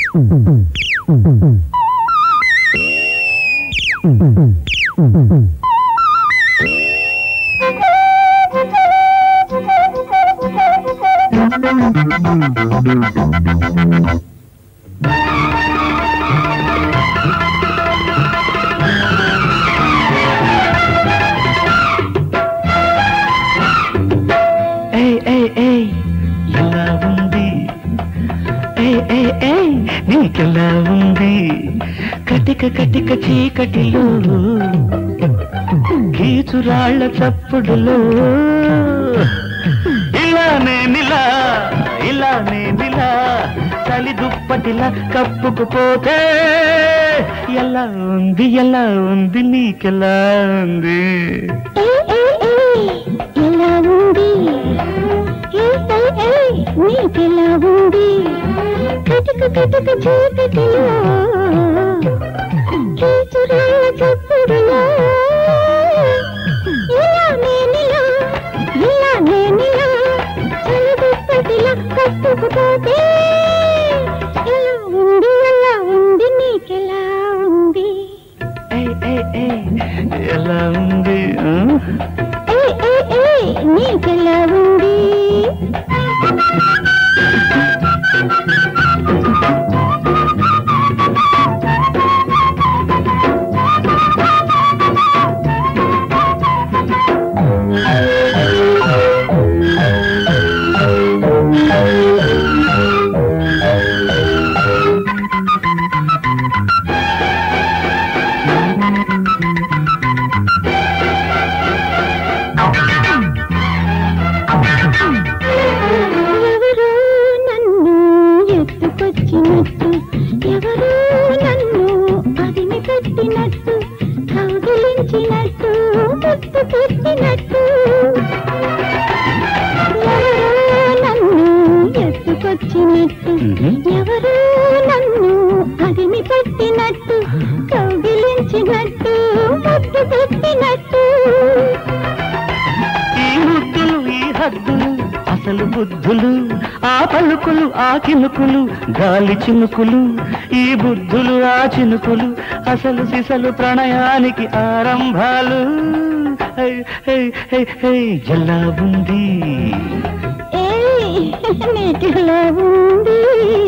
ఏయ్ ఏయ్ ఏయ్ ఎలా ఉంది ఏయ్ ఏయ్ ఏయ్ నీకెలా ఉంది కటిక కటిక చీకటిలో కీచురాళ్ల చప్పుడులో ఇలా నేనిలా ఇలా నేనిలా చలి దుప్పటిలా కప్పుకుపోతే ఎలా ఉంది ఎలా ఉంది నీకెలా ఉంది ఏయ్, ఏయ్, ఏయ్, ఎలా ఉంది ఏయ్, ఏయ్, ఏయ్, నీకెలా ఉంది కటక కటక చీకటిలో కీచురాళ్ళ చప్పుడులో ఇలా నేనిలా ఇలా నేనిలా చలిదుప్పటిలా కప్పుకుపోతే ఎలా ఉంది ఎలా ఉంది నీకెలా ఉంది ఏయ్ ఏయ్ ఏయ్ ఎలా ఉంది ఆ? ఏయ్, ఏయ్, ఏయ్, నీకెలా ఉంది ఎవరో నన్ను ఎత్తుకొచ్చినట్టు ఎవరో నన్ను అదిమి పెట్టినట్టు కౌగిలించినట్టు ముత్తు పెట్టినట్టు ఎవరో నన్ను ఎత్తుకొచ్చినట్టు ఎవరో నన్ను అదిమి పెట్టినట్టు కౌగిలించినట్టు ముత్తు పెట్టినట్టు ఈ ముద్దులు ఈ హద్దులు అసలు బుద్ధులు ఆ పలుకులు ఆ కినుకులు గాలి చినుకులు ఈ బుద్ధులు ఆ చినుకులు అసలు సిసలు ప్రణయానికి ఆరంభాలు హై, హై, హై, హై, ఎలా ఉంది ఏయ్ నీకెలా ఉంది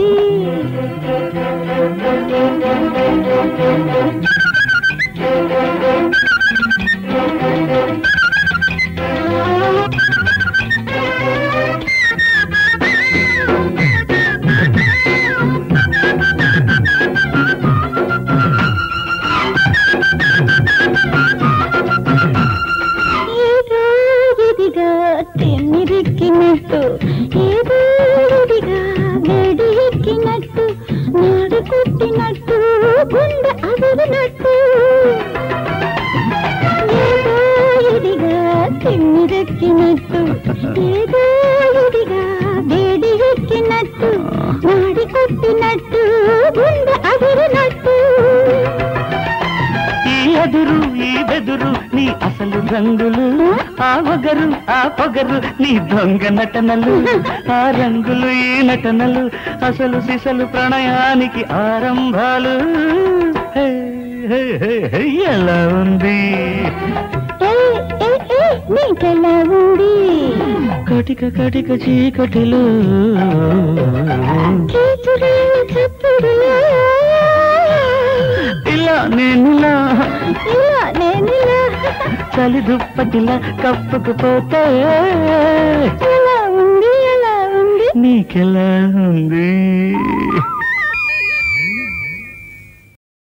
ఏదో ఇదిగా తెమ్మిరెక్కినట్టు ఏదో ఇదిగా వేడి ఎక్కినట్టు నాడు కొట్టినట్టు గుండె అదిరినట్టు ఏదో ఇదిగా తెమ్మిరెక్కినట్టు ఏదో ఇదిగా వేడి ఎక్కినట్టు నాడి కొట్టినట్టు గుండె అదిరినట్టు ఈ ఎదురు ఈ బెదురు నీ అసలు రంగులు ఆ వగరు ఆ పొగరు నీ దొంగ నటనలు ఆ రంగులు ఈ నటనలు అసలు సిసలు ప్రణయానికి ఆరంభాలు హే, హే, హే, హే, ఎలా ఉంది ఏయ్, ఏయ్, ఏయ్, నీకెలా ఉంది కటిక కటిక చీకటిలో కీచురాళ్ళ చప్పుడులో ఇలా నేనులా ఇలా నేనిలా చలి దుప్పటిలా కప్పుకుపోతే ఎలా ఉంది ఎలా ఉంది నీకెలా ఉంది